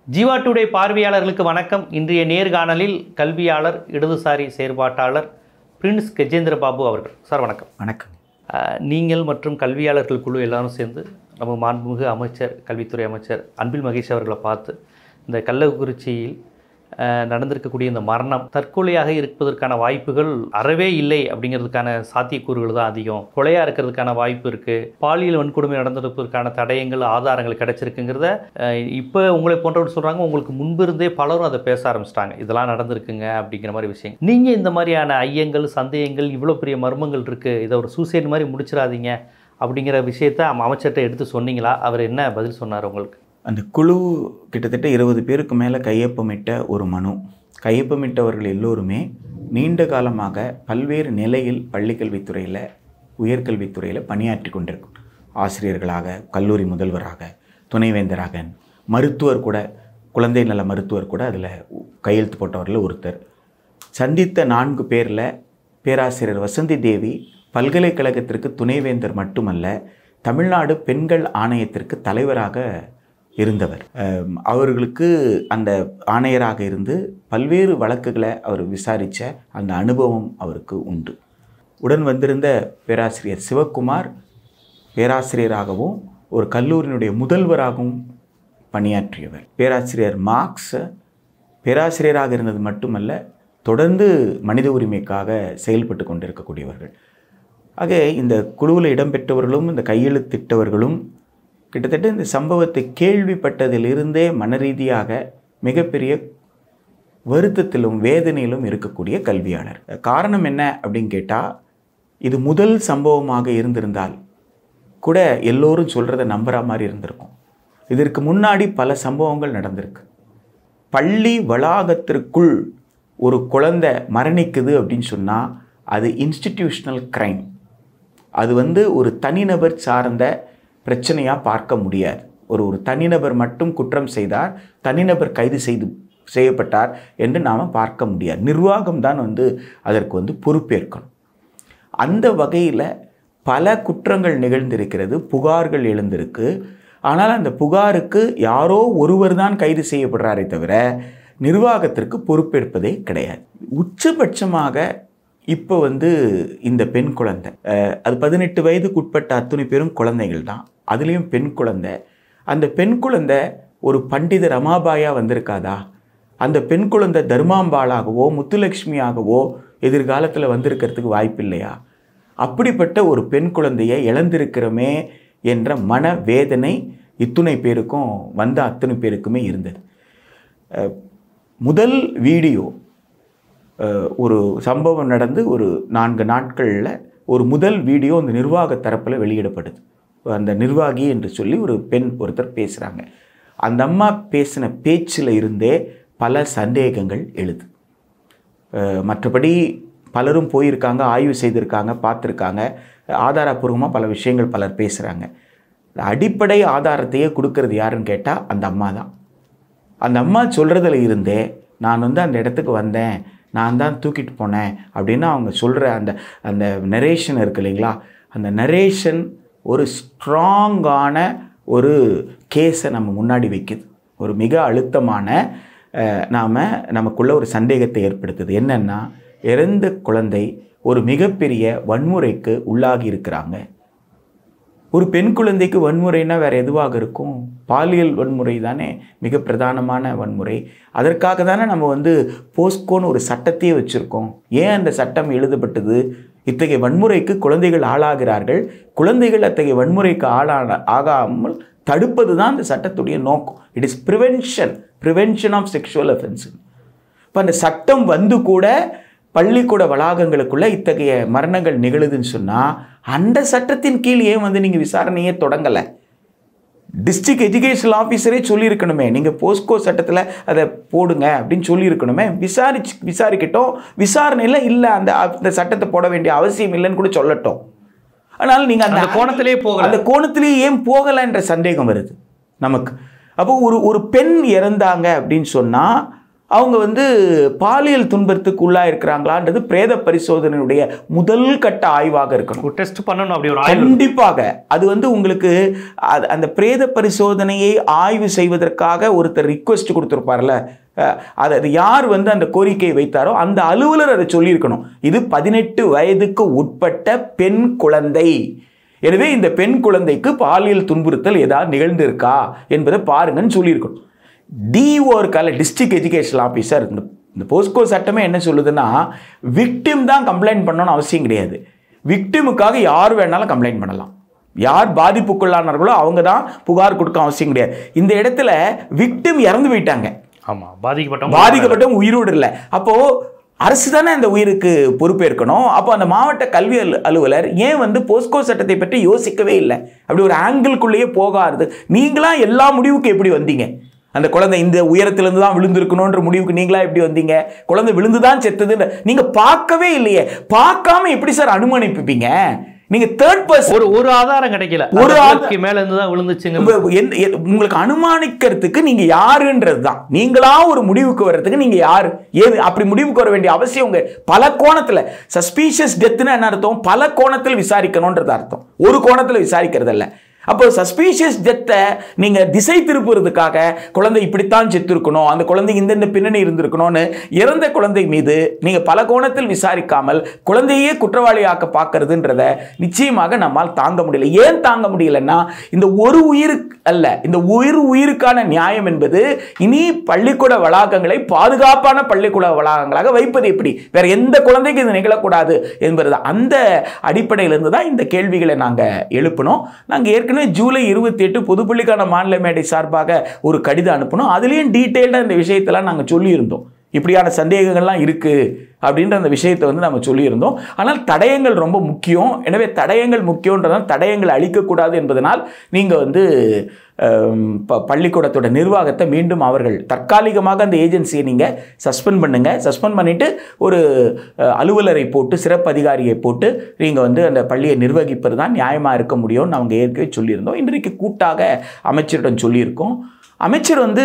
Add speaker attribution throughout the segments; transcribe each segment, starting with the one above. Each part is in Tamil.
Speaker 1: ஜீவா டுடே பார்வையாளர்களுக்கு வணக்கம் இன்றைய நேர்காணலில் கல்வியாளர் இடதுசாரி செயற்பாட்டாளர் பிரின்ஸ் கஜேந்திர பாபு அவர்கள் சார் வணக்கம்
Speaker 2: வணக்கம்
Speaker 1: அஹ், நீங்கள் மற்றும் கல்வியாளர்கள் குழு எல்லாரும் சேர்ந்து நம்ம மாண்புமிகு அமைச்சர் கல்வித்துறை அமைச்சர் அன்பில் மகேஷ் அவர்களை பார்த்து இந்த கள்ளக்குறிச்சியில் அஹ், நடந்திருக்கக்கூடிய இந்த மரணம் தற்கொலையாக இருப்பதற்கான வாய்ப்புகள் அறவே இல்லை அப்படிங்கிறதுக்கான சாத்தியக்கூறுகள் தான் அதிகம் கொலையாக இருக்கிறதுக்கான வாய்ப்பு இருக்குது பாலியல் வன்கொடுமை நடந்திருப்பதற்கான தடயங்கள் ஆதாரங்கள் கிடைச்சிருக்குங்கிறத அஹ், இப்போ உங்களை போன்றவர் சொல்கிறாங்க உங்களுக்கு முன்பு இருந்தே பலரும் அதை பேச ஆரம்பிச்சிட்டாங்க இதெல்லாம் நடந்திருக்குங்க அப்படிங்கிற மாதிரி விஷயம் நீங்கள் இந்த மாதிரியான ஐயங்கள் சந்தேகங்கள் இவ்வளோ பெரிய மர்மங்கள் இருக்குது இதை ஒரு சூசைட் மாதிரி முடிச்சிடாதீங்க அப்படிங்கிற விஷயத்த அம- அமைச்சர்கிட்ட எடுத்து சொன்னீங்களா அவர் என்ன பதில் சொன்னார் உங்களுக்கு
Speaker 2: அந்த குழு கிட்டத்தட்ட இருபது பேருக்கு மேலே கையொப்பமிட்ட ஒரு மனு கையொப்பமிட்டவர்கள் எல்லோருமே நீண்ட காலமாக பல்வேறு நிலையில் பள்ளிக்கல்வித்துறையில் உயர்கல்வித்துறையில் பணியாற்றி கொண்டிருக்கும் ஆசிரியர்களாக கல்லூரி முதல்வராக துணைவேந்தராக மருத்துவர் கூட குழந்தை நல மருத்துவர் கூட அதில் கையெழுத்து போட்டவரில் ஒருத்தர் சந்தித்த நான்கு பேரில் பேராசிரியர் வசந்தி தேவி பல்கலைக்கழகத்திற்கு துணைவேந்தர் மட்டுமல்ல தமிழ்நாடு பெண்கள் ஆணையத்திற்கு தலைவராக இருந்தவர் அம், அவர்களுக்கு அந்த ஆணையராக இருந்து பல்வேறு வழக்குகளை அவர் விசாரித்த அந்த அனுபவம் அவருக்கு உண்டு உடன் வந்திருந்த பேராசிரியர் சிவக்குமார் பேராசிரியராகவும் ஒரு கல்லூரியினுடைய முதல்வராகவும் பணியாற்றியவர் பேராசிரியர் மார்க்ஸ் பேராசிரியராக இருந்தது மட்டுமல்ல தொடர்ந்து மனித உரிமைக்காக செயல்பட்டு கொண்டிருக்கக்கூடியவர்கள் ஆக இந்த குழுவில் இடம்பெற்றவர்களும் இந்த கையெழுத்திட்டவர்களும் கிட்டத்தட்ட இந்த சம்பவத்தை கேள்விப்பட்டதிலிருந்தே மனரீதியாக மிகப்பெரிய வருத்தத்திலும் வேதனையிலும் இருக்கக்கூடிய கல்வியாளர் காரணம் என்ன அப்படின்னு கேட்டால் இது முதல் சம்பவமாக இருந்திருந்தால் கூட எல்லோரும் சொல்கிறத நம்புற மாதிரி இருந்திருக்கும் இதற்கு முன்னாடி பல சம்பவங்கள் நடந்திருக்கு பள்ளி வளாகத்திற்குள் ஒரு குழந்தை மரணிக்குது அப்படின்னு சொன்னால் அது இன்ஸ்டிடியூஷனல் கிரைம் அது வந்து ஒரு தனிநபர் சார்ந்த பிரச்சனையாக பார்க்க முடியாது ஒரு ஒரு தனிநபர் மட்டும் குற்றம் செய்தார் தனிநபர் கைது செய்து செய்யப்பட்டார் என்று நாம் பார்க்க முடியாது நிர்வாகம் தான் வந்து அதற்கு வந்து பொறுப்பேற்கணும் அந்த வகையில் பல குற்றங்கள் நிகழ்ந்திருக்கிறது புகார்கள் எழுந்திருக்கு ஆனால் அந்த புகாருக்கு யாரோ ஒருவர் தான் கைது செய்யப்படுறாரே தவிர நிர்வாகத்திற்கு பொறுப்பேற்பதே கிடையாது உச்சபட்சமாக இப்போ வந்து இந்த பெண் குழந்தை அஹ், அது பதினெட்டு வயதுக்குட்பட்ட அத்துணை பேரும் குழந்தைகள் தான் அதுலேயும் பெண் குழந்தை அந்த பெண் குழந்தை ஒரு பண்டித ரமாபாயா வந்திருக்காதா அந்த பெண் குழந்தை தர்மாம்பாளாகவோ முத்துலட்சுமியாகவோ எதிர்காலத்தில் வந்திருக்கிறதுக்கு வாய்ப்பு இல்லையா அப்படிப்பட்ட ஒரு பெண் குழந்தையை இழந்திருக்கிறோமே என்ற மன வேதனை இத்துணை பேருக்கும் வந்த அத்தனை பேருக்குமே இருந்தது அஹ், முதல் வீடியோ அஹ், ஒரு சம்பவம் நடந்து ஒரு நான்கு நாட்களில் ஒரு முதல் வீடியோ அந்த நிர்வாக தரப்பில் வெளியிடப்படுது அந்த நிர்வாகி என்று சொல்லி ஒரு பெண் ஒருத்தர் பேசுகிறாங்க அந்த அம்மா பேசின பேச்சில் இருந்தே பல சந்தேகங்கள் எழுது அஹ், மற்றபடி பலரும் போயிருக்காங்க ஆய்வு செய்திருக்காங்க பார்த்துருக்காங்க ஆதாரப்பூர்வமாக பல விஷயங்கள் பலர் பேசுகிறாங்க அடிப்படை ஆதாரத்தையே கொடுக்கறது யாருன்னு கேட்டால் அந்த அம்மா தான் அந்த அம்மா சொல்கிறதுல இருந்தே நான் வந்து அந்த இடத்துக்கு வந்தேன் நான் தான் தூக்கிட்டு போனேன் அப்படின்னு அவங்க சொல்கிற அந்த அந்த நரேஷன் இருக்கு இல்லைங்களா அந்த நரேஷன் ஒரு ஸ்ட்ராங்கான ஒரு கேஸை நம்ம முன்னாடி வைக்குது ஒரு மிக அழுத்தமான நாம் நமக்குள்ள ஒரு சந்தேகத்தை ஏற்படுத்துது என்னென்னா இறந்த குழந்தை ஒரு மிகப்பெரிய வன்முறைக்கு உள்ளாகி இருக்கிறாங்க ஒரு பெண் குழந்தைக்கு வன்முறைனா வேற எதுவாக இருக்கும் பாலியல் வன்முறை தானே மிக பிரதானமான வன்முறை அதற்காக தானே நம்ம வந்து போஸ்கோன்னு ஒரு சட்டத்தையே வச்சுருக்கோம் ஏன் அந்த சட்டம் எழுதப்பட்டது இத்தகைய வன்முறைக்கு குழந்தைகள் ஆளாகிறார்கள் குழந்தைகள் அத்தகைய வன்முறைக்கு ஆளான ஆகாமல் தடுப்பது தான் அந்த சட்டத்துடைய நோக்கம் it is prevention prevention of sexual offence இப்போ அந்த சட்டம் வந்து கூட பள்ளிக்கூட வளாகங்களுக்குள்ள இத்தகைய மரணங்கள் நிகழுதுன்னு சொன்னால் அந்த சட்டத்தின் கீழ் ஏன் வந்து நீங்கள் விசாரணையே தொடங்கலை டிஸ்ட்ரிக்ட் எஜுகேஷனல் ஆஃபீஸரே சொல்லியிருக்கணுமே நீங்கள் போஸ்கோ சட்டத்தில் அதை போடுங்க அப்படின்னு சொல்லியிருக்கணுமே விசாரிச்சு விசாரிக்கட்டும் விசாரணையில் இல்லை அந்த அந்த சட்டத்தை போட வேண்டிய அவசியம் இல்லைன்னு கூட சொல்லட்டும் ஆனால் நீங்கள்
Speaker 1: அந்த கோணத்திலேயே போகல.
Speaker 2: அந்த கோணத்திலேயே ஏன் போகலைன்ற சந்தேகம் வருது நமக்கு அப்போ ஒரு ஒரு பெண் இறந்தாங்க அப்படின்னு சொன்னால் அவங்க வந்து பாலியல் துன்பத்துக்கு உள்ளாக இருக்கிறாங்களான்றது பிரேத பரிசோதனையுடைய முதல் கட்ட ஆய்வாக இருக்கணும்
Speaker 1: டெஸ்ட் பண்ணணும் அப்படி ஒரு ஆய்வு
Speaker 2: கண்டிப்பாக அது வந்து உங்களுக்கு அது- அந்த பிரேத பரிசோதனையை ஆய்வு செய்வதற்காக ஒருத்தர் ரிக்வெஸ்ட் கொடுத்துருப்பார்ல அஹ், அது அது யார் வந்து அந்த கோரிக்கையை வைத்தாரோ அந்த அலுவலர் அதை சொல்லியிருக்கணும் இது பதினெட்டு வயதுக்கு உட்பட்ட பெண் குழந்தை எனவே இந்த பெண் குழந்தைக்கு பாலியல் துன்புறுத்தல் ஏதாவது நிகழ்ந்திருக்கா என்பதை பாருங்கன்னு சொல்லியிருக்கணும் டிஓ இருக்கால டிஸ்ட்ரிக்ட் எஜுகேஷன் ஆஃபீஸர் இந்த இந்த போஸ்கோ சட்டமே என்ன சொல்லுதுன்னா விக்டிம் தான் கம்ப்ளைண்ட் பண்ணணும்னு அவசியம் கிடையாது விக்டிமுக்காக யார் வேணாலும் கம்ப்ளைண்ட் பண்ணலாம் யார் பாதிப்புக்குள்ளானார்களோ அவங்க தான் புகார் கொடுக்க அவசியம் கிடையாது இந்த இடத்துல விக்டிம் இறந்து போயிட்டாங்க
Speaker 1: ஆமா பாதிக்கப்பட்டவங்க
Speaker 2: பாதிக்கப்பட்டவங்க உயிரோடு இல்லை அப்போ அரசு தானே அந்த உயிருக்கு பொறுப்பேற்கணும் அப்போ அந்த மாவட்ட கல்வி அலு- அலுவலர் ஏன் வந்து போஸ்கோ சட்டத்தை பற்றி யோசிக்கவே இல்லை அப்படி ஒரு ஆங்கிள்குள்ளேயே போகாது நீங்களா எல்லா முடிவுக்கு எப்படி வந்தீங்க அந்த குழந்தை இந்த உயரத்திலிருந்து தான் விழுந்திருக்கணுன்ற முடிவுக்கு நீங்களா எப்படி வந்தீங்க குழந்தை விழுந்து தான் செத்துதுன்னு நீங்க பார்க்கவே இல்லையே பார்க்காம எப்படி சார் அனுமானிப்பீங்க நீங்க தேர்ட் பர்சன்
Speaker 1: ஒரு ஒரு ஆதாரம் கிடைக்கல
Speaker 2: ஒரு
Speaker 1: ஒரு
Speaker 2: ஆதாரம்
Speaker 1: ஆதாரம் மேல இருந்து தான் விழுந்துச்சுங்க
Speaker 2: உங்க- எந்த- எ- உங்களுக்கு அனுமானிக்கிறதுக்கு நீங்க யாருன்றது தான் நீங்களா ஒரு முடிவுக்கு வர்றதுக்கு நீங்க யாரு ஏது அப்படி முடிவுக்கு வர வேண்டிய அவசியம் உங்க பல கோணத்துல சஸ்பீஷியஸ் டெத்னா என்ன அர்த்தம் பல கோணத்தில் விசாரிக்கணும்ன்றது அர்த்தம் ஒரு கோணத்துல விசாரிக்கிறது இல்ல அப்போ சஸ்பீஷியஸ் டெத்தை நீங்க திசை திருப்புறதுக்காக குழந்தை இப்படித்தான் செத்துருக்கணும் அந்த குழந்தை இந்தந்த பின்னணி இருந்திருக்கணும்னு இறந்த குழந்தை மீது நீங்க பல கோணத்தில் விசாரிக்காமல் குழந்தையே குற்றவாளியாக்க பார்க்கறதுன்றத நிச்சயமாக நம்மால் தாங்க முடியல ஏன் தாங்க முடியலன்னா இந்த ஒரு உயிருக்கு அல்ல இந்த உயிர் உயிருக்கான நியாயம் என்பது இனி பள்ளிக்கூட வளாகங்களை பாதுகாப்பான பள்ளிக்கூட வளாகங்களாக வைப்பது எப்படி வேற எந்த குழந்தைக்கு இது நிகழக்கூடாது என்பது அந்த அடிப்படையிலிருந்து தான் இந்த கேள்விகளை நாங்கள் எழுப்பினோம் நாங்கள் ஏற்கனவே ஜூலை இருபத்தி எட்டு பொதுப்பள்ளிக்கான மாநில மேடை சார்பாக ஒரு கடிதம் அனுப்பினோம் அதுலேயும் டீட்டெயில்டாக இந்த விஷயத்தெல்லாம் நாங்கள் சொல்லியிருந்தோம் இப்படியான சந்தேகங்கள்லாம் இருக்குது அப்படின்ற அந்த விஷயத்தை வந்து நம்ம சொல்லியிருந்தோம் ஆனால் தடயங்கள் ரொம்ப முக்கியம் எனவே தடயங்கள் முக்கியன்றதால் தடயங்கள் அழிக்கக்கூடாது என்பதனால் நீங்கள் வந்து அம், ப- பள்ளிக்கூடத்தோட நிர்வாகத்தை மீண்டும் அவர்கள் தற்காலிகமாக அந்த ஏஜென்சியை நீங்கள் சஸ்பெண்ட் பண்ணுங்கள் சஸ்பெண்ட் பண்ணிவிட்டு ஒரு அஹ், அலுவலரை போட்டு சிறப்பு அதிகாரியை போட்டு நீங்கள் வந்து அந்த பள்ளியை நிர்வகிப்பது தான் நியாயமாக இருக்க முடியும்னு அவங்க ஏற்கனவே சொல்லியிருந்தோம் இன்றைக்கு கூட்டாக அமைச்சரிடம் சொல்லியிருக்கோம் அமைச்சர் வந்து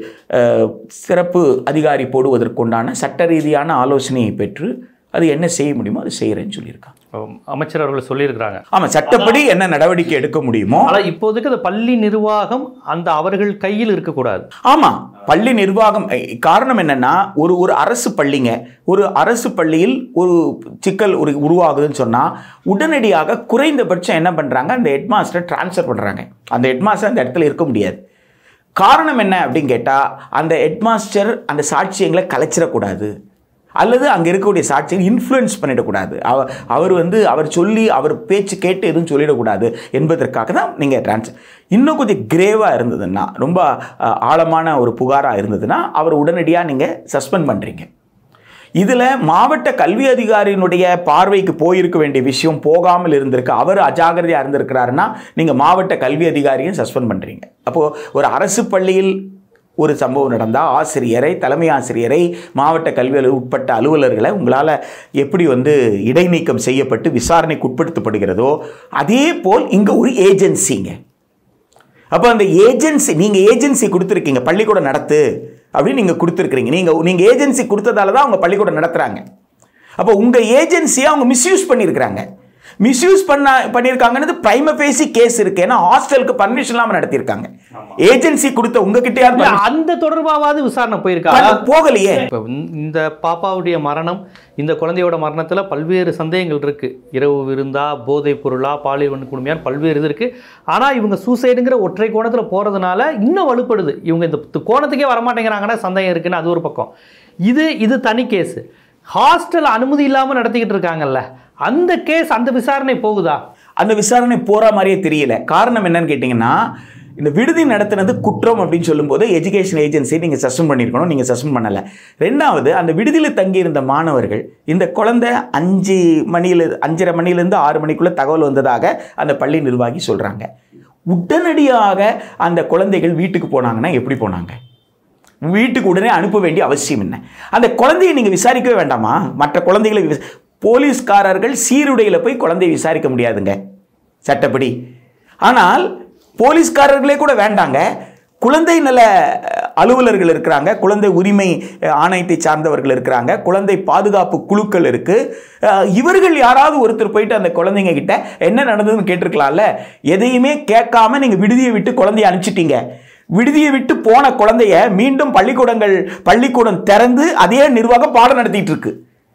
Speaker 2: அஹ், சிறப்பு அதிகாரி போடுவதற்குண்டான சட்ட ரீதியான ஆலோசனையை பெற்று அது என்ன செய்ய முடியுமோ அது செய்கிறேன்னு சொல்லியிருக்காங்க
Speaker 1: ஆம், அமைச்சர் அவர்கள் சொல்லியிருக்கிறாங்க
Speaker 2: ஆமாம் சட்டப்படி என்ன நடவடிக்கை எடுக்க முடியுமோ
Speaker 1: ஆனா இப்போதைக்கு அந்த பள்ளி நிர்வாகம் அந்த அவர்கள் கையில் இருக்கக்கூடாது
Speaker 2: ஆமாம் பள்ளி நிர்வாகம் ஐ, காரணம் என்னன்னா ஒரு ஒரு அரசு பள்ளிங்க ஒரு அரசு பள்ளியில் ஒரு சிக்கல் ஒரு உருவாகுதுன்னு சொன்னால் உடனடியாக குறைந்தபட்சம் என்ன பண்ணுறாங்க அந்த ஹெட்மாஸ்டர் ட்ரான்ஸ்ஃபர் பண்ணுறாங்க அந்த ஹெட்மாஸ்டர் அந்த இடத்துல இருக்க முடியாது காரணம் என்ன அப்படின்னு கேட்டால் அந்த ஹெட்மாஸ்டர் அந்த சாட்சியங்களை கலைச்சிடக்கூடாது அல்லது அங்கே இருக்கக்கூடிய சாட்சியை இன்ஃப்ளூயன்ஸ் பண்ணிடக்கூடாது அவர் அவர் வந்து அவர் சொல்லி அவர் பேச்சு கேட்டு எதுவும் சொல்லிடக்கூடாது என்பதற்காக தான் நீங்கள் ட்ரான்ஸ் இன்னும் கொஞ்சம் கிரேவாக இருந்ததுன்னா ரொம்ப அஹ், ஆழமான ஒரு புகாராக இருந்ததுன்னா அவர் உடனடியாக நீங்கள் சஸ்பெண்ட் பண்ணுறீங்க இதில் மாவட்ட கல்வி அதிகாரியினுடைய பார்வைக்கு போயிருக்க வேண்டிய விஷயம் போகாமல் இருந்திருக்கு அவர் அஜாகிரதையாக இருந்திருக்கிறாருன்னா நீங்கள் மாவட்ட கல்வி அதிகாரியும் சஸ்பெண்ட் பண்ணுறீங்க அப்போது ஒரு அரசு பள்ளியில் ஒரு சம்பவம் நடந்தால் ஆசிரியரை தலைமை ஆசிரியரை மாவட்ட கல்வி அலுவலர் உட்பட்ட அலுவலர்களை உங்களால் எப்படி வந்து இடைநீக்கம் செய்யப்பட்டு விசாரணைக்கு உட்படுத்தப்படுகிறதோ அதே போல் இங்கே ஒரு ஏஜென்சிங்க அப்போ அந்த ஏஜென்சி நீங்கள் ஏஜென்சி கொடுத்துருக்கீங்க பள்ளிக்கூடம் நடத்து அப்படின்னு நீங்கள் கொடுத்துருக்கீங்க நீங்கள் நீங்கள் ஏஜென்சி கொடுத்ததால தான் அவங்க பள்ளிக்கூடம் நடத்துகிறாங்க அப்போ உங்கள் ஏஜென்சியை அவங்க மிஸ்யூஸ் பண்ணியிருக்கிறாங்க மிஸ்யூஸ் பண்ண பண்ணியிருக்காங்கன்னு பிரைம பேசி கேஸ் இருக்கு ஏன்னா ஹாஸ்டலுக்கு பர்மிஷன் இல்லாமல் நடத்தியிருக்காங்க ஏஜென்சி கொடுத்த உங்ககிட்டயாவது
Speaker 1: இல்ல, அந்த தொடர்பாவது விசாரணை போயிருக்கா
Speaker 2: permission போகலையே
Speaker 1: இப்போ இந்த பாப்பாவுடைய மரணம் இந்த குழந்தையோட மரணத்தில் பல்வேறு சந்தேகங்கள் இருக்கு இரவு விருந்தா போதைப் பொருளா பாலியல் வன்கொடுமையான்னு பல்வேறு இது இருக்கு ஆனால் இவங்க சூசைடுங்கிற ஒற்றை கோணத்தில் போகிறதுனால இன்னும் வலுப்படுது இவங்க இந்த து- கோணத்துக்கே வரமாட்டேங்கிறாங்கன்னா சந்தேகம் இருக்குன்னு அது ஒரு பக்கம் இது இது தனி கேஸ் ஹாஸ்டல் அனுமதி இல்லாமல் நடத்திக்கிட்டு இருக்காங்கல்ல அந்த கேஸ் அந்த விசாரணை போகுதா
Speaker 2: அந்த விசாரணை போற மாதிரியே தெரியல காரணம் என்னன்னு கேட்டிங்கன்னா இந்த விடுதி நடத்தினது குற்றம் அப்படின்னு சொல்லும்போது எஜுகேஷன் ஏஜென்சி நீங்கள் சஸ்பெண்ட் பண்ணியிருக்கணும் நீங்கள் சஸ்பெண்ட் பண்ணலை ரெண்டாவது அந்த விடுதியில் தங்கியிருந்த மாணவர்கள் இந்த குழந்தை அஞ்சு மணியில் அஞ்சரை மணிலேருந்து ஆறு மணிக்குள்ளே தகவல் வந்ததாக அந்த பள்ளி நிர்வாகி சொல்கிறாங்க உடனடியாக அந்த குழந்தைகள் வீட்டுக்கு போனாங்கன்னா எப்படி போனாங்க வீட்டுக்கு உடனே அனுப்ப வேண்டிய அவசியம் என்ன அந்த குழந்தையை நீங்கள் விசாரிக்கவே வேண்டாமா மற்ற குழந்தைகளை விச- போலீஸ்காரர்கள் சீருடையில் போய் குழந்தையை விசாரிக்க முடியாதுங்க சட்டப்படி ஆனால் போலீஸ்காரர்களே கூட வேண்டாங்க குழந்தை நல அலுவலர்கள் இருக்கிறாங்க குழந்தை உரிமை அஹ், ஆணையத்தை சார்ந்தவர்கள் இருக்கிறாங்க குழந்தை பாதுகாப்பு குழுக்கள் இருக்கு அஹ், இவர்கள் யாராவது ஒருத்தர் போயிட்டு அந்த குழந்தைங்க கிட்ட என்ன நடந்ததுன்னு கேட்டிருக்கலாம்ல எதையுமே கேட்காம நீங்க விடுதியை விட்டு குழந்தைய அனுப்பிச்சிட்டீங்க விடுதியை விட்டு போன குழந்தைய மீண்டும் பள்ளிக்கூடங்கள் பள்ளிக்கூடம் திறந்து அதே நிர்வாகம் பாடம் நடத்திட்டு இருக்கு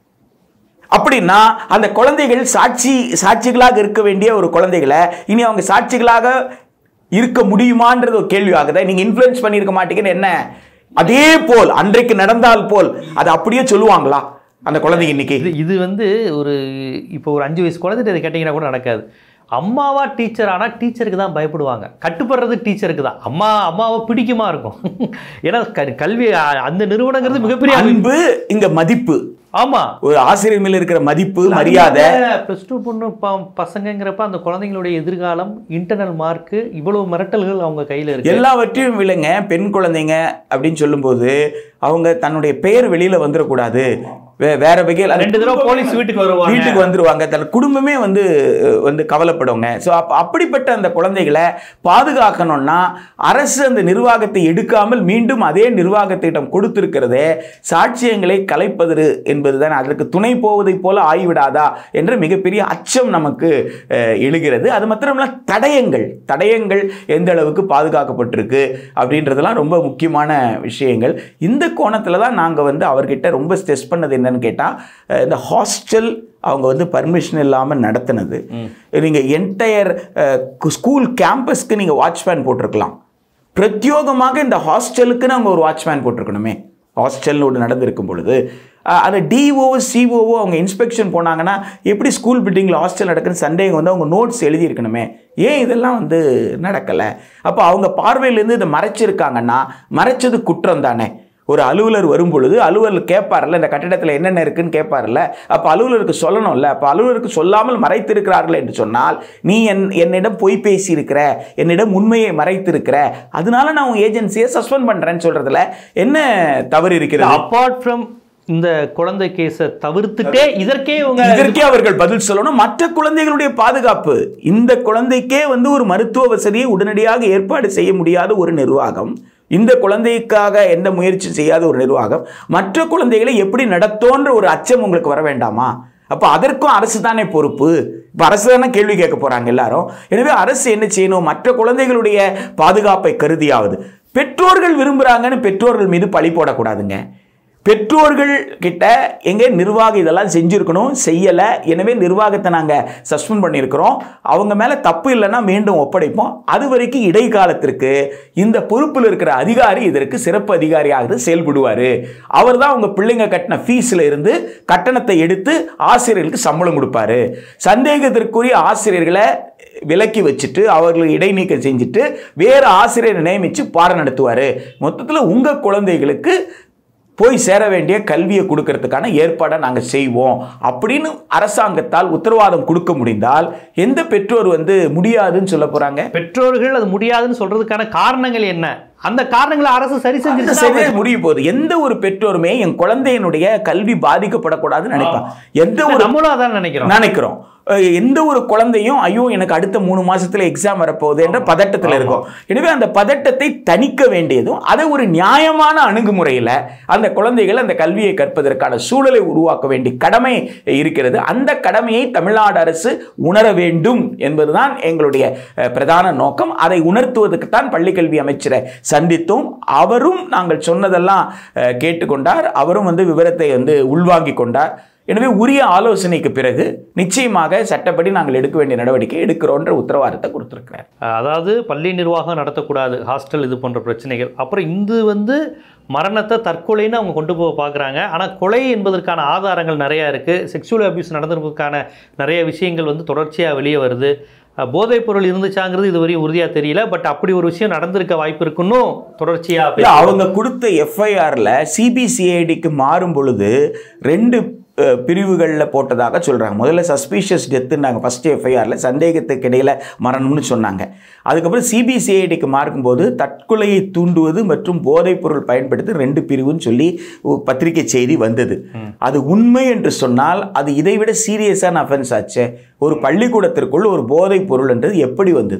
Speaker 2: அப்படின்னா அந்த குழந்தைகள் சாட்சி சாட்சிகளாக இருக்க வேண்டிய ஒரு குழந்தைகளை இனி அவங்க சாட்சிகளாக இருக்க முடியுமான்றது ஒரு கேள்வி ஆகுது நீங்க இன்ஃப்ளூயன்ஸ் பண்ணியிருக்க மாட்டீங்கன்னு என்ன அதே போல் அன்றைக்கு நடந்தால் போல் அதை அப்படியே சொல்லுவாங்களா அந்த குழந்தைங்க இன்னைக்கு
Speaker 1: இது இது வந்து ஒரு இப்போ ஒரு அஞ்சு வயசு குழந்தைகிட்ட இதை கேட்டிங்கன்னா கூட நடக்காது அம்மாவா டீச்சர் ஆனால் டீச்சருக்கு தான் பயப்படுவாங்க கட்டுப்படுறது டீச்சருக்கு தான் அம்மா அம்மாவை பிடிக்குமா இருக்கும் ஏன்னா க- கல்வி அ- அந்த நிறுவனங்கிறது மிகப்பெரிய
Speaker 2: அன்பு இங்க மதிப்பு
Speaker 1: ஆமா
Speaker 2: ஒரு ஆசிரியர் மேல இருக்கிற மதிப்பு மரியாதை
Speaker 1: ப்ளஸ் டூ பொண்ணு ப பசங்கங்கிறப்ப அந்த குழந்தைங்களுடைய எதிர்காலம் இன்டர்னல் மார்க்கு இவ்வளவு மிரட்டல்கள் அவங்க கையில இருக்கு
Speaker 2: எல்லாவற்றையும் விலங்க பெண் குழந்தைங்க அப்படின்னு சொல்லும்போது அவங்க தன்னுடைய பெயர் வெளியில வந்துடக்கூடாது வே- வேற வகையில்
Speaker 1: ரெண்டு தடவை போலீஸ் வீட்டுக்கு வருவாங்க
Speaker 2: வீட்டுக்கு வந்துருவாங்க தன் குடும்பமே வந்து வந்து கவலைப்படுங்க ஸோ அப்போ அப்படிப்பட்ட அந்த குழந்தைகளை பாதுகாக்கணும்னா அரசு அந்த நிர்வாகத்தை எடுக்காமல் மீண்டும் அதே நிர்வாகத்திடம் கொடுத்திருக்கிறதே சாட்சியங்களை கலைப்பது என்பதுதான் அதற்கு துணை போவதைப் போல ஆகிவிடாதா என்ற மிகப்பெரிய அச்சம் நமக்கு அஹ், எழுகிறது அது மாத்திரமல்ல தடயங்கள் தடயங்கள் எந்த அளவுக்கு பாதுகாக்கப்பட்டிருக்கு அப்படின்றதெல்லாம் ரொம்ப முக்கியமான விஷயங்கள் இந்த கோணத்தில் தான் நாங்கள் வந்து அவர்கிட்ட ரொம்ப ஸ்ட்ரெஸ் பண்ணது என்னன்னு கேட்டால் இந்த ஹாஸ்டல் அவங்க வந்து பர்மிஷன் இல்லாமல் நடத்தினது நீங்கள் என்டையர் ஸ்கூல் கேம்பஸ்க்கு நீங்கள் வாட்ச்மேன் போட்டிருக்கலாம் பிரத்யோகமாக இந்த ஹாஸ்டலுக்குன்னு அவங்க ஒரு வாட்ச்மேன் போட்டிருக்கணுமே ஹாஸ்டல்னு ஒன்று நடந்திருக்கும் பொழுது அஹ், அந்த டிஓஓ சிஓஓ அவங்க இன்ஸ்பெக்ஷன் போனாங்கன்னா எப்படி ஸ்கூல் பில்டிங்கில் ஹாஸ்டல் நடக்குன்னு சந்தேகம் வந்து அவங்க நோட்ஸ் எழுதியிருக்கணுமே ஏன் இதெல்லாம் வந்து நடக்கலை அப்போ அவங்க பார்வையிலேருந்து இதை மறைச்சிருக்காங்கன்னா மறைச்சது குற்றம் தானே ஒரு அலுவலர் வரும் பொழுது அலுவலர் கேட்பார்ல இந்த கட்டிடத்தில் என்னென்ன இருக்குன்னு கேட்பார்ல அப்போ அலுவலருக்கு சொல்லணும்ல அப்போ அலுவலருக்கு சொல்லாமல் மறைத்திருக்கிறார்கள் என்று சொன்னால் நீ என் என்னிடம் பொய் பேசியிருக்கிற என்னிடம் உண்மையை மறைத்திருக்கிற அதனால நான் உன் ஏஜென்சியை சஸ்பெண்ட் பண்ணுறேன்னு சொல்றதுல என்ன தவறு இருக்கிறது
Speaker 1: அப்பார்ட் ஃப்ரம் இந்த குழந்தை கேஸை தவிர்த்துட்டே இதற்கே இவங்க
Speaker 2: இதற்கே அவர்கள் பதில் சொல்லணும் மற்ற குழந்தைகளுடைய பாதுகாப்பு இந்த குழந்தைக்கே வந்து ஒரு மருத்துவ வசதியை உடனடியாக ஏற்பாடு செய்ய முடியாத ஒரு நிர்வாகம் இந்த குழந்தைக்காக எந்த முயற்சி செய்யாத ஒரு நிர்வாகம் மற்ற குழந்தைகளை எப்படி நடத்தோன்ற ஒரு அச்சம் உங்களுக்கு வர வேண்டாமா அப்போ அதற்கும் அரசு தானே பொறுப்பு இப்போ அரசு தானே கேள்வி கேட்க போறாங்க எல்லாரும் எனவே அரசு என்ன செய்யணும் மற்ற குழந்தைகளுடைய பாதுகாப்பை கருதியாவது பெற்றோர்கள் விரும்புகிறாங்கன்னு பெற்றோர்கள் மீது பழி போடக்கூடாதுங்க பெற்றோர்கள் கிட்ட எங்க நிர்வாகம் இதெல்லாம் செஞ்சிருக்கணும் செய்யலை எனவே நிர்வாகத்தை நாங்கள் சஸ்பெண்ட் பண்ணியிருக்கிறோம் அவங்க மேலே தப்பு இல்லைன்னா மீண்டும் ஒப்படைப்போம் அது வரைக்கும் இடைக்காலத்திற்கு இந்த பொறுப்பில் இருக்கிற அதிகாரி இதற்கு சிறப்பு அதிகாரியாக செயல்படுவார் அவர் தான் உங்கள் பிள்ளைங்க கட்டின ஃபீஸில் இருந்து கட்டணத்தை எடுத்து ஆசிரியர்களுக்கு சம்பளம் கொடுப்பாரு சந்தேகத்திற்குரிய ஆசிரியர்களை விலக்கி வச்சுட்டு அவர்களுக்கு இடைநீக்கம் செஞ்சுட்டு வேறு ஆசிரியரை நியமித்து பாடம் நடத்துவார் மொத்தத்தில் உங்கள் குழந்தைகளுக்கு போய் சேர வேண்டிய கல்வியை கொடுக்கறதுக்கான ஏற்பாடை நாங்கள் செய்வோம் அப்படின்னு அரசாங்கத்தால் உத்தரவாதம் கொடுக்க முடிந்தால் எந்த பெற்றோர் வந்து முடியாதுன்னு சொல்ல போறாங்க
Speaker 1: பெற்றோர்கள் அது முடியாதுன்னு சொல்றதுக்கான காரணங்கள் என்ன அந்த காரணங்களை அரசு சரி
Speaker 2: அந்த
Speaker 1: செஞ்சிருச்சுன்னா
Speaker 2: சரியா முடிய போகுது எந்த ஒரு பெற்றோருமே என் குழந்தையினுடைய கல்வி பாதிக்கப்படக்கூடாதுன்னு நினைப்பான் எந்த ஒரு
Speaker 1: நம்மளும் அதான் நினைக்கிறோம்
Speaker 2: நினைக்கிறோம் அஹ் எந்த ஒரு குழந்தையும் ஐயோ எனக்கு அடுத்த மூணு மாசத்துல எக்ஸாம் வரப்போகுது என்ற பதட்டத்தில் இருக்கும் எனவே அந்த பதட்டத்தை தணிக்க வேண்டியதும் அதை ஒரு நியாயமான அணுகுமுறையில் அந்த குழந்தைகள் அந்த கல்வியை கற்பதற்கான சூழலை உருவாக்க வேண்டிய கடமை இருக்கிறது அந்த கடமையை தமிழ்நாடு அரசு உணர வேண்டும் என்பதுதான் எங்களுடைய அஹ், பிரதான நோக்கம் அதை உணர்த்துவதற்கு தான் பள்ளிக்கல்வி அமைச்சரை சந்தித்தோம் அவரும் நாங்கள் சொன்னதெல்லாம் அஹ், கேட்டுக்கொண்டார் அவரும் வந்து விவரத்தை வந்து உள்வாங்கிக் கொண்டார் எனவே உரிய ஆலோசனைக்கு பிறகு நிச்சயமாக சட்டப்படி நாங்கள் எடுக்க வேண்டிய நடவடிக்கை எடுக்கிறோன்ற உத்தரவாதத்தை கொடுத்திருக்கிறார்
Speaker 1: அஹ் அதாவது பள்ளி நிர்வாகம் நடத்தக்கூடாது ஹாஸ்டல் இது போன்ற பிரச்சனைகள் அப்புறம் இது வந்து மரணத்தை தற்கொலைன்னு அவங்க கொண்டு போக பார்க்குறாங்க ஆனால் கொலை என்பதற்கான ஆதாரங்கள் நிறையா இருக்குது செக்ஷுவல் அபியூஸ் நடந்திருப்பதற்கான நிறைய விஷயங்கள் வந்து தொடர்ச்சியாக வெளியே வருது அஹ் போதைப் பொருள் இருந்துச்சாங்கிறது இதுவரையும் உறுதியாக தெரியல பட் அப்படி ஒரு விஷயம் நடந்திருக்க வாய்ப்பு இருக்குன்னு தொடர்ச்சியாக
Speaker 2: இல்ல, அவங்க கொடுத்த எஃப்ஐஆர்ல சிபிசிஐடிக்கு மாறும் பொழுது ரெண்டு அஹ், பிரிவுகளில் போட்டதாக சொல்றாங்க முதல்ல சஸ்பீஷியஸ் டெத்துன்னாங்க ஃபர்ஸ்ட் எஃப்ஐஆரில் சந்தேகத்துக்கு இடையில மரணம்னு சொன்னாங்க அதுக்கப்புறம் சிபிசிஐடிக்கு மாறும்போது தற்கொலையை தூண்டுவது மற்றும் போதைப் பொருள் பயன்படுத்தி ரெண்டு பிரிவுன்னு சொல்லி ஒரு பத்திரிகை செய்தி வந்தது அது உண்மை என்று சொன்னால் அது இதைவிட சீரியஸான அஃபென்ஸ் ஆச்சே ஒரு பள்ளிக்கூடத்திற்குள் ஒரு போதைப் பொருள் என்றது எப்படி வந்தது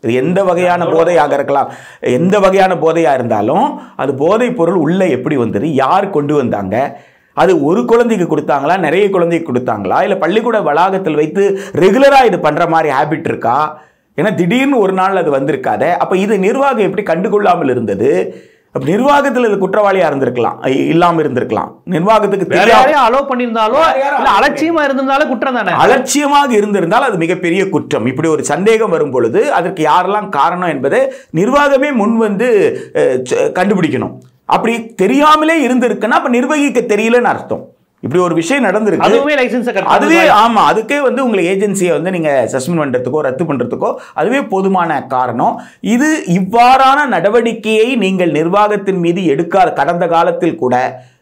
Speaker 2: இது எந்த வகையான போதையாக இருக்கலாம் எந்த வகையான போதையாக இருந்தாலும் அது போதைப் பொருள் உள்ளே எப்படி வந்தது யார் கொண்டு வந்தாங்க அது ஒரு குழந்தைக்கு கொடுத்தாங்களா நிறைய குழந்தைக்கு கொடுத்தாங்களா இல்லை பள்ளிக்கூட வளாகத்தில் வைத்து ரெகுலராக இது பண்ணுற மாதிரி ஹேபிட் இருக்கா ஏன்னா திடீர்னு ஒரு நாள் அது வந்திருக்காதே அப்போ இது நிர்வாகம் எப்படி கண்டுகொள்ளாமல் இருந்தது அப்ப நிர்வாகத்தில் இது குற்றவாளியாக இருந்திருக்கலாம் இ- இல்லாம இருந்திருக்கலாம் நிர்வாகத்துக்கு
Speaker 1: வேற
Speaker 2: தெரியாம
Speaker 1: யாரையும் அலோவ் பண்ணியிருந்தாலோ
Speaker 2: வேற யாரும்
Speaker 1: இல்ல அலட்சியமா இருந்திருந்தாலும் குற்றம் தானே
Speaker 2: அலட்சியமாக இருந்திருந்தால் அது மிகப்பெரிய குற்றம் இப்படி ஒரு சந்தேகம் வரும் பொழுது அதற்கு யாரெல்லாம் காரணம் என்பதை நிர்வாகமே முன் வந்து அஹ், ச- கண்டுபிடிக்கணும் அப்படி தெரியாமலே இருந்திருக்குன்னா அப்ப நிர்வகிக்க தெரியலன்னு அர்த்தம் இப்படி ஒரு விஷயம் நடந்திருக்கு
Speaker 1: அதுவுமே லைசன்ஸை கட்
Speaker 2: அதுவே ஆமா அதுக்கே வந்து உங்களை ஏஜென்சியை வந்து நீங்க சஸ்பெண்ட் பண்றதுக்கோ ரத்து பண்றதுக்கோ அதுவே போதுமான காரணம் இது இவ்வாறான நடவடிக்கையை நீங்கள் நிர்வாகத்தின் மீது எடுக்காத கடந்த காலத்தில் கூட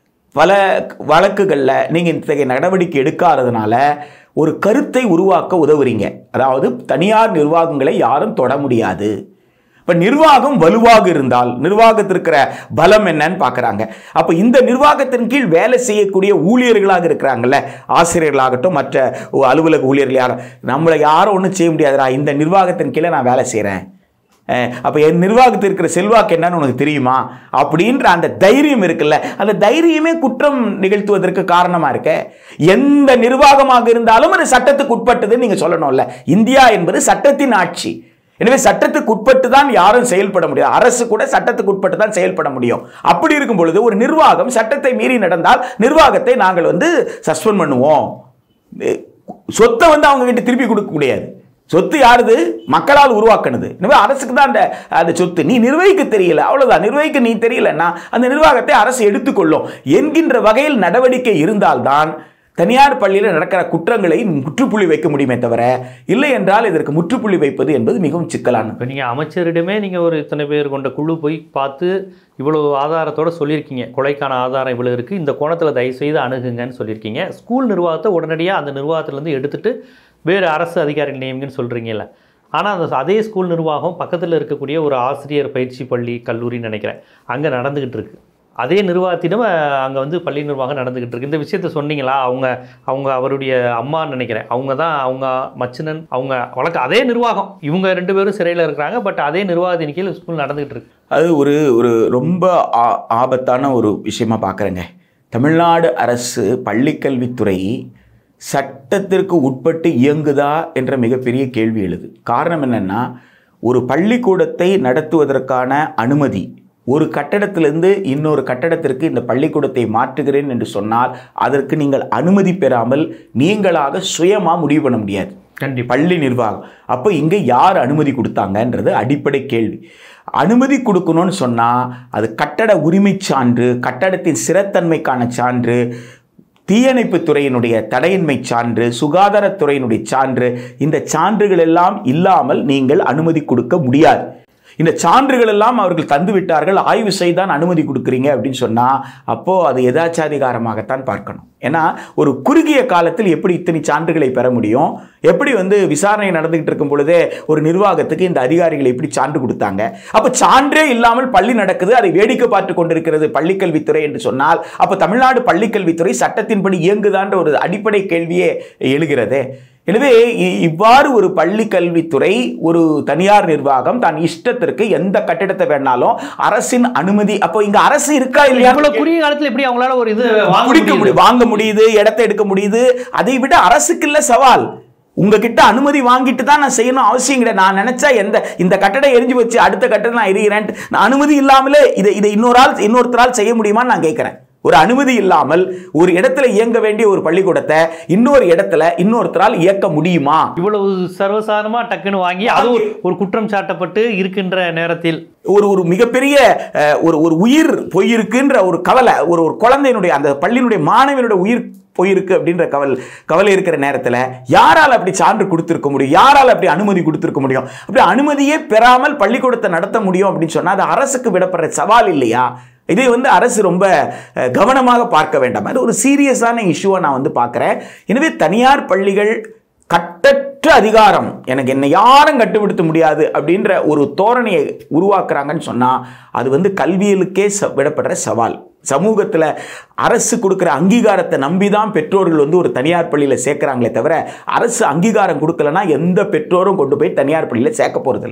Speaker 2: பல வழக்குகளில் நீங்கள் இத்தகைய நடவடிக்கை எடுக்காததுனால ஒரு கருத்தை உருவாக்க உதவுறீங்க அதாவது தனியார் நிர்வாகங்களை யாரும் தொட முடியாது இப்போ நிர்வாகம் வலுவாக இருந்தால் நிர்வாகத்திற்கு இருக்கிற பலம் என்னன்னு பார்க்குறாங்க அப்போ இந்த நிர்வாகத்தின் கீழ் வேலை செய்யக்கூடிய ஊழியர்களாக இருக்கிறாங்கல்ல ஆசிரியர்களாகட்டும் மற்ற ஒ- அலுவலக ஊழியர்கள் யாரும் நம்மளை யாரும் ஒன்றும் செய்ய முடியாதுடா இந்த நிர்வாகத்தின் கீழே நான் வேலை செய்கிறேன் அப்போ என் நிர்வாகத்தில் இருக்கிற செல்வாக்கு என்னன்னு உனக்கு தெரியுமா அப்படின்ற அந்த தைரியம் இருக்குல்ல அந்த தைரியமே குற்றம் நிகழ்த்துவதற்கு காரணமாக இருக்க எந்த நிர்வாகமாக இருந்தாலும் அது சட்டத்துக்கு உட்பட்டதுன்னு நீங்கள் சொல்லணும்ல இந்தியா என்பது சட்டத்தின் ஆட்சி எனவே சட்டத்துக்கு உட்பட்டு தான் யாரும் செயல்பட முடியும் அரசு கூட சட்டத்துக்கு உட்பட்டு தான் செயல்பட முடியும் அப்படி இருக்கும் பொழுது ஒரு நிர்வாகம் சட்டத்தை மீறி நடந்தால் நிர்வாகத்தை நாங்கள் வந்து சஸ்பெண்ட் பண்ணுவோம் எ, சொத்தை வந்து அவங்க கிட்ட திருப்பி கொடுக்க முடியாது சொத்து யாருது மக்களால் உருவாக்குனது எனவே அரசுக்கு தான் அந்த அந்த சொத்து நீ நிர்வகிக்க தெரியல அவ்வளவுதான் நிர்வகிக்க நீ தெரியலன்னா அந்த நிர்வாகத்தை அரசு எடுத்துக்கொள்ளும் என்கின்ற வகையில் நடவடிக்கை இருந்தால்தான் தனியார் பள்ளியில் நடக்கிற குற்றங்களை முற்றுப்புள்ளி வைக்க முடியுமே தவிர இல்லை என்றால் இதற்கு முற்றுப்புள்ளி வைப்பது என்பது மிகவும் சிக்கலானது
Speaker 1: இப்போ நீங்கள் அமைச்சரிடமே நீங்கள் ஒரு இத்தனை பேர் கொண்ட குழு போய் பார்த்து இவ்வளோ ஆதாரத்தோட சொல்லியிருக்கீங்க கொலைக்கான ஆதாரம் இவ்வளோ இருக்குது இந்த கோணத்தில் தயவுசெய்து அணுகுங்கன்னு சொல்லியிருக்கீங்க ஸ்கூல் நிர்வாகத்தை உடனடியாக அந்த நிர்வாகத்திலேருந்து எடுத்துட்டு வேறு அரசு அதிகாரிகள் நியமிங்கன்னு சொல்கிறீங்கல்ல ஆனால் அந்த அதே ஸ்கூல் நிர்வாகம் பக்கத்தில் இருக்கக்கூடிய ஒரு ஆசிரியர் பயிற்சி பள்ளி கல்லூரின்னு நினைக்கிறேன் அங்கே நடந்துக்கிட்டு இருக்கு அதே நிர்வாகத்திடம் அங்கே வந்து பள்ளி நிர்வாகம் நடந்துக்கிட்டு இருக்கு இந்த விஷயத்த சொன்னீங்களா அவங்க அவங்க அவருடைய அம்மான்னு நினைக்கிறேன் அவங்க தான் அவங்க மச்சினன் அவங்க வழக்கு அதே நிர்வாகம் இவங்க ரெண்டு பேரும் சிறையில் இருக்கிறாங்க பட் அதே நிர்வாகத்தின் கீழ் ஸ்கூல் நடந்துகிட்டு இருக்கு
Speaker 2: அது ஒரு ஒரு ரொம்ப ஆ- ஆபத்தான ஒரு விஷயமா பார்க்குறேங்க தமிழ்நாடு அரசு பள்ளிக்கல்வித்துறை சட்டத்திற்கு உட்பட்டு இயங்குதா என்ற மிகப்பெரிய கேள்வி எழுது காரணம் என்னன்னா ஒரு பள்ளிக்கூடத்தை நடத்துவதற்கான அனுமதி ஒரு கட்டடத்திலிருந்து இன்னொரு கட்டடத்திற்கு இந்த பள்ளிக்கூடத்தை மாற்றுகிறேன் என்று சொன்னால் அதற்கு நீங்கள் அனுமதி பெறாமல் நீங்களாக சுயமா முடிவு பண்ண முடியாது
Speaker 1: கண்டிப்பாக
Speaker 2: பள்ளி நிர்வாகம் அப்போ இங்கே யார் அனுமதி கொடுத்தாங்கன்றது அடிப்படை கேள்வி அனுமதி கொடுக்கணும்னு சொன்னால் அது கட்டட உரிமைச் சான்று கட்டடத்தின் சிறத்தன்மைக்கான சான்று தீயணைப்புத் துறையினுடைய தடையின்மை சான்று சுகாதாரத்துறையினுடைய சான்று இந்த சான்றுகள் எல்லாம் இல்லாமல் நீங்கள் அனுமதி கொடுக்க முடியாது இந்த சான்றுகள் எல்லாம் அவர்கள் தந்து விட்டார்கள் ஆய்வு செய்தான் அனுமதி கொடுக்குறீங்க அப்படின்னு சொன்னா அப்போ அது எதாச்சாதிகாரமாகத்தான் பார்க்கணும் ஏன்னா ஒரு குறுகிய காலத்தில் எப்படி இத்தனை சான்றுகளை பெற முடியும் எப்படி வந்து விசாரணை நடந்துகிட்டு இருக்கும் பொழுதே ஒரு நிர்வாகத்துக்கு இந்த அதிகாரிகள் எப்படி சான்று கொடுத்தாங்க அப்போ சான்றே இல்லாமல் பள்ளி நடக்குது அதை வேடிக்கை பார்த்து கொண்டிருக்கிறது பள்ளிக்கல்வித்துறை என்று சொன்னால் அப்போ தமிழ்நாடு பள்ளிக்கல்வித்துறை சட்டத்தின்படி இயங்குதான்ற ஒரு அடிப்படை கேள்வியே எழுகிறதே எனவே இ- இவ்வாறு ஒரு பள்ளி கல்வித்துறை ஒரு தனியார் நிர்வாகம் தான் இஷ்டத்திற்கு எந்த கட்டிடத்தை வேணாலும் அரசின் அனுமதி அப்போ இங்க அரசு இருக்கா இல்லையா
Speaker 1: இவ்வளவு குறுகிய காலத்துல எப்படி அவங்களால ஒரு இது வாங்க
Speaker 2: முடிக்க
Speaker 1: முடியுது?
Speaker 2: முடியும் வாங்க முடியுது இடத்தை எடுக்க முடியுது அதை விட அரசுக்கு இல்ல சவால் உங்ககிட்ட அனுமதி வாங்கிட்டு தான் நான் செய்யணும் அவசியம் கிடையாது நான் நினைச்சா எந்த இந்த கட்டடம் எரிஞ்சு வச்சு அடுத்த கட்டடம் நான் எரிகிறேன் நான் அனுமதி இல்லாமலே இதை இதை இன்னொரு ஆள் இன்னொருத்தரால் செய்ய முடியுமான்னு நான் கேட்கிறேன் ஒரு அனுமதி இல்லாமல் ஒரு இடத்துல இயங்க வேண்டிய ஒரு பள்ளிக்கூடத்தை இன்னொரு இடத்துல இன்னொருத்தரால் இயக்க முடியுமா
Speaker 1: இவ்வளவு சர்வசாதாரணமா டக்குன்னு வாங்கி அது ஒரு- ஒரு குற்றம் சாட்டப்பட்டு இருக்கின்ற நேரத்தில்
Speaker 2: ஒரு ஒரு மிகப்பெரிய அஹ், ஒரு ஒரு உயிர் போயிருக்குன்ற ஒரு கவலை ஒரு ஒரு குழந்தையினுடைய அந்த பள்ளியினுடைய மாணவனுடைய உயிர் போயிருக்கு அப்படின்ற கவல் கவலை இருக்கிற நேரத்தில் யாரால் அப்படி சான்று கொடுத்துருக்க முடியும் யாரால் அப்படி அனுமதி கொடுத்துருக்க முடியும் அப்படி அனுமதியே பெறாமல் பள்ளிக்கூடத்தை நடத்த முடியும் அப்படின்னு சொன்னால் அது அரசுக்கு விடப்படுற சவால் இல்லையா இதை வந்து அரசு ரொம்ப அஹ், கவனமாக பார்க்க வேண்டாம் அது ஒரு சீரியஸான இஷ்யூவை நான் வந்து பார்க்குறேன் எனவே தனியார் பள்ளிகள் கட்டற்ற அதிகாரம் எனக்கு என்னை யாரும் கட்டுப்படுத்த முடியாது அப்படின்ற ஒரு தோரணையை உருவாக்குறாங்கன்னு சொன்னால் அது வந்து கல்வியலுக்கே ச விடப்படுற சவால் சமூகத்தில் அரசு கொடுக்குற அங்கீகாரத்தை நம்பி தான் பெற்றோர்கள் வந்து ஒரு தனியார் பள்ளியில் சேர்க்குறாங்களே தவிர அரசு அங்கீகாரம் கொடுக்கலனா எந்த பெற்றோரும் கொண்டு போய் தனியார் பள்ளியில் சேர்க்க போகிறதில்ல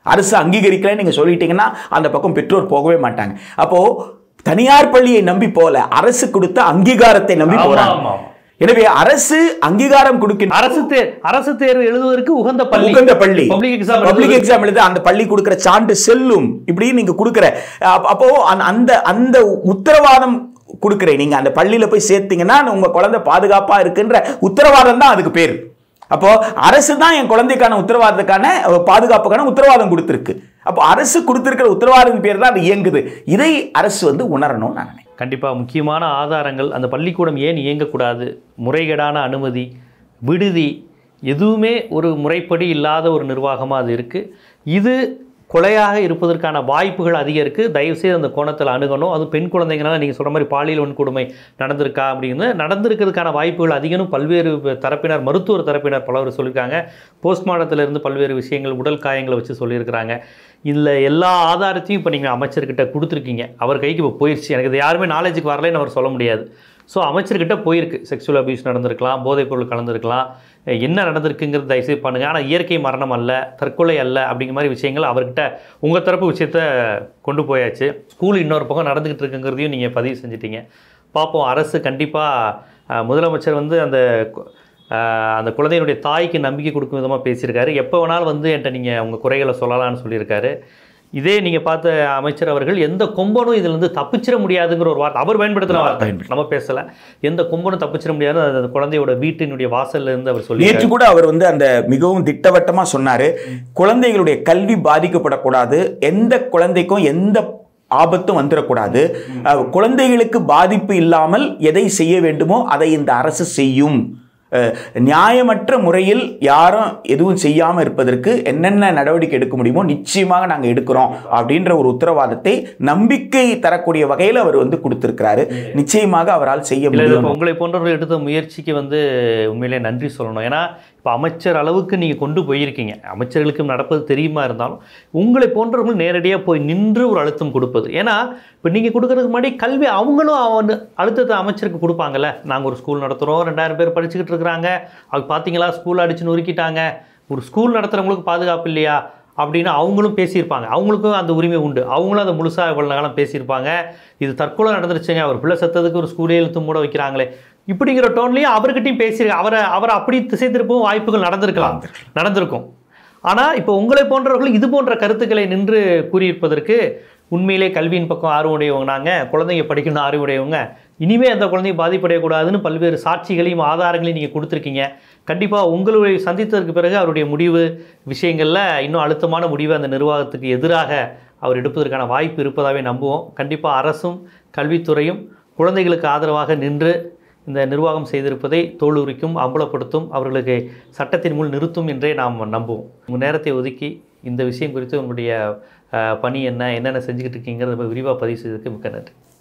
Speaker 2: அரசு அங்கீகரிக்கலைன்னு நீங்கள் சொல்லிட்டீங்கன்னா அந்த பக்கம் பெற்றோர் போகவே மாட்டாங்க அப்போது தனியார் பள்ளியை நம்பி போல அரசு கொடுத்த அங்கீகாரத்தை நம்பி
Speaker 1: ஆமா,
Speaker 2: போறாங்க
Speaker 1: ஆமா.
Speaker 2: எனவே அரசு அங்கீகாரம் கொடுக்கின்ற
Speaker 1: அரசு தேர் அரசு தேர்வு எழுதுவதற்கு உகந்த பள்ளி
Speaker 2: உகந்த பள்ளி
Speaker 1: பப்ளிக் எக்ஸாம்
Speaker 2: பப்ளிக் எக்ஸாம் எழுத அந்த பள்ளி கொடுக்கிற சான்று செல்லும் இப்படி நீங்க கொடுக்கிற அப்ப- அப்போ அந்த- அந்த அந்த உத்தரவாதம் கொடுக்கிறேன் நீங்க அந்த பள்ளியில போய் சேர்த்தீங்கன்னா உங்க குழந்தை பாதுகாப்பா இருக்குன்ற உத்தரவாதம் தான் அதுக்கு பேர் அப்போ அரசு தான் என் குழந்தைக்கான உத்தரவாதத்துக்கான அஹ், பாதுகாப்புக்கான உத்தரவாதம் கொடுத்திருக்கு அப்போ அரசு கொடுத்திருக்கிற உத்தரவாதத்தின் பேர் தான் அது இயங்குது இதை அரசு வந்து உணரணும்னு நான் நினைக்கிறேன்
Speaker 1: கண்டிப்பாக முக்கியமான ஆதாரங்கள் அந்த பள்ளிக்கூடம் ஏன் இயங்கக்கூடாது முறைகேடான அனுமதி விடுதி எதுவுமே ஒரு முறைப்படி இல்லாத ஒரு நிர்வாகமாக அது இருக்குது இது கொலையாக இருப்பதற்கான வாய்ப்புகள் அதிகம் இருக்குது தயவுசெய்து அந்த கோணத்தில் அணுகணும் அது பெண் குழந்தைங்கனால நீங்கள் சொல்கிற மாதிரி பாலியல் வன்கொடுமை நடந்திருக்கா அப்படின்னு நடந்திருக்கிறதுக்கான வாய்ப்புகள் அதிகம்னு பல்வேறு தரப்பினர் மருத்துவர் தரப்பினர் பலவர் சொல்லியிருக்காங்க போஸ்ட்மார்ட்டத்துல இருந்து பல்வேறு விஷயங்கள் உடல் காயங்களை வச்சு சொல்லியிருக்கிறாங்க இதில் எல்லா ஆதாரத்தையும் இப்போ நீங்கள் அமைச்சர்கிட்ட கொடுத்துருக்கீங்க அவர் கைக்கு இப்போ போயிடுச்சு எனக்கு இது யாருமே நாலேஜுக்கு வரலைன்னு அவர் சொல்ல முடியாது ஸோ அமைச்சர்கிட்ட போயிருக்கு செக்ஷுவல் அபியூஸ் நடந்திருக்கலாம் போதைப்பொருள் கலந்துருக்கலாம் என்ன நடந்திருக்குங்கிறது தயவுசெய்து பண்ணுங்கள் ஆனால் இயற்கை மரணம் அல்ல தற்கொலை அல்ல அப்படிங்கிற மாதிரி விஷயங்கள் அவர்கிட்ட உங்கள் தரப்பு விஷயத்த கொண்டு போயாச்சு ஸ்கூல் இன்னொரு பக்கம் நடந்துக்கிட்டு இருக்குங்கிறதையும் நீங்கள் பதிவு செஞ்சிட்டீங்க பார்ப்போம் அரசு கண்டிப்பாக முதலமைச்சர் வந்து அந்த கு- ஆஹ் அந்த குழந்தையினுடைய தாய்க்கு நம்பிக்கை கொடுக்கும் விதமாக பேசியிருக்காரு எப்போ வேணாலும் வந்து என்கிட்ட நீங்கள் உங்கள் குறைகளை சொல்லலாம்னு சொல்லியிருக்காரு இதே நீங்கள் பார்த்த அமைச்சர் அவர்கள் எந்த கொம்பனும் இதிலிருந்து தப்பிச்சிட முடியாதுங்கிற ஒரு வார்த்தை அவர் பயன்படுத்தின வார்த்தை
Speaker 2: பயன்படுத்தி-
Speaker 1: நம்ம பேசலை எந்த கொம்பனும் தப்பிச்சிட முடியாது அது அந்த குழந்தையோட வீட்டினுடைய வாசல்ல இருந்து அவர் சொல்லி
Speaker 2: நேற்று கூட அவர் வந்து அந்த மிகவும் திட்டவட்டமா சொன்னாரு குழந்தைகளுடைய கல்வி பாதிக்கப்படக்கூடாது எந்த குழந்தைக்கும் எந்த ஆபத்தும் வந்துடக்கூடாது அஹ், குழந்தைகளுக்கு பாதிப்பு இல்லாமல் எதை செய்ய வேண்டுமோ அதை இந்த அரசு செய்யும் அஹ், நியாயமற்ற முறையில் யாரும் எதுவும் செய்யாமல் இருப்பதற்கு என்னென்ன நடவடிக்கை எடுக்க முடியுமோ நிச்சயமாக நாங்கள் எடுக்கிறோம் அப்படின்ற ஒரு உத்தரவாதத்தை நம்பிக்கை தரக்கூடிய வகையில் அவர் வந்து கொடுத்திருக்கிறாரு நிச்சயமாக அவரால் செய்ய
Speaker 1: இல்லை
Speaker 2: முடியும்
Speaker 1: இப்போ உங்களை போன்றவர்கள் எடுத்த முயற்சிக்கு வந்து உண்மையிலே நன்றி சொல்லணும் ஏன்னா இப்போ அமைச்சர் அளவுக்கு நீங்கள் கொண்டு போயிருக்கீங்க அமைச்சர்களுக்கு நடப்பது தெரியுமா இருந்தாலும் உங்களை போன்றவர்கள் நேரடியாக போய் நின்று ஒரு அழுத்தம் கொடுப்பது ஏன்னா இப்போ நீங்கள் கொடுக்கறதுக்கு முன்னாடி கல்வி அவங்களும் அவன் அழுத்தத்தை அமைச்சருக்கு கொடுப்பாங்கல்ல நாங்கள் ஒரு ஸ்கூல் நடத்துகிறோம் ரெண்டாயிரம் பேர் படிச்சுக்கிட்டு இருக்கிறாங்க அது பார்த்தீங்களா ஸ்கூல் அடிச்சு நொறுக்கிட்டாங்க ஒரு ஸ்கூல் நடத்துகிறவங்களுக்கு பாதுகாப்பு இல்லையா அப்படின்னு அவங்களும் பேசியிருப்பாங்க அவங்களுக்கும் அந்த உரிமை உண்டு அவங்களும் அதை முழுசாக இவ்வளோ காலம் பேசியிருப்பாங்க இது தற்கொலை நடந்துருச்சுங்க அவர் பிள்ளை செத்ததுக்கு ஒரு ஸ்கூலே இழுத்து மூட வைக்கிறாங்களே இப்படிங்கிற டோன்லையும் அவர்கிட்டயும் பேசியிருக்க அவரை அவரை அப்படி திசை திருப்பவும் வாய்ப்புகள் நடந்திருக்கலாம் நடந்திருக்கும் ஆனால் இப்போ உங்களை போன்றவர்கள் இது போன்ற கருத்துக்களை நின்று கூறியிருப்பதற்கு உண்மையிலே கல்வியின் பக்கம் ஆர்வமுடையவங்க நாங்கள் குழந்தைங்க படிக்கணும்னு ஆர்வமுடையவங்க இனிமே அந்த குழந்தைங்க பாதிப்படையக்கூடாதுன்னு பல்வேறு சாட்சிகளையும் ஆதாரங்களையும் நீங்கள் கொடுத்துருக்கீங்க கண்டிப்பாக உங்களுடைய சந்தித்ததற்கு பிறகு அவருடைய முடிவு விஷயங்களில் இன்னும் அழுத்தமான முடிவு அந்த நிர்வாகத்துக்கு எதிராக அவர் எடுப்பதற்கான வாய்ப்பு இருப்பதாகவே நம்புவோம் கண்டிப்பாக அரசும் கல்வித்துறையும் குழந்தைகளுக்கு ஆதரவாக நின்று இந்த நிர்வாகம் செய்திருப்பதை தோலுரிக்கும் அம்பலப்படுத்தும் அவர்களுக்கு சட்டத்தின் முன் நிறுத்தும் என்றே நாம் நம்புவோம் உங்கள் நேரத்தை ஒதுக்கி இந்த விஷயம் குறித்து உங்களுடைய அஹ், பணி என்ன என்னென்ன செஞ்சுக்கிட்டு இருக்கீங்கிறத விரிவாக பதிவு செய்ததுக்கு மிக்க நன்றி